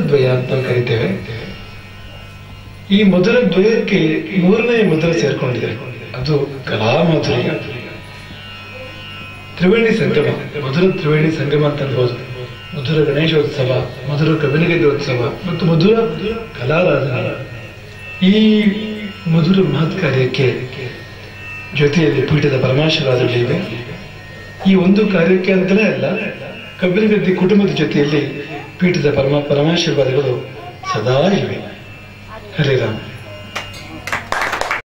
ದ್ವಯ ಅಂತ ನಾವು ಕರಿತೇವೆ ಈ ಮಧುರ ದ್ವಯಕ್ಕೆ ಮೂರನೇ ಮಧುರ ಸೇರ್ಕೊಂಡಿದೆ ಅದು ಕಲಾ ಮಾಧುರ್ಯ ತ್ರಿವೇಣಿ ಸಂಗಮ ಮಧುರ ತ್ರಿವೇಣಿ ಸಂಗಮ ಅಂತ ಅನ್ಬೋದು ಮಧುರ ಗಣೇಶೋತ್ಸವ ಮಧುರ ಕಬಿನಗಜೋತ್ಸವ ಮತ್ತು ಮಧುರ ಕಲಾರಾಧನೆ ಈ ಮಧುರ ಮಹತ್ ಕಾರ್ಯಕ್ಕೆ ಜೊತೆಯಲ್ಲಿ ಪೀಠದ ಪರಮಾಶೀರ್ವಾದಗಳಿವೆ ಈ ಒಂದು ಕಾರ್ಯಕ್ಕೆ ಅಂತಲೇ ಅಲ್ಲ ಕಬ್ಬಿನಗದ್ದೆ ಕುಟುಂಬದ ಜೊತೆಯಲ್ಲಿ ಪೀಠದ ಪರಮ ಪರಮಾಶೀರ್ವಾದಗಳು ಸದಾ ಇವೆ ಹರೇ ರಾಮ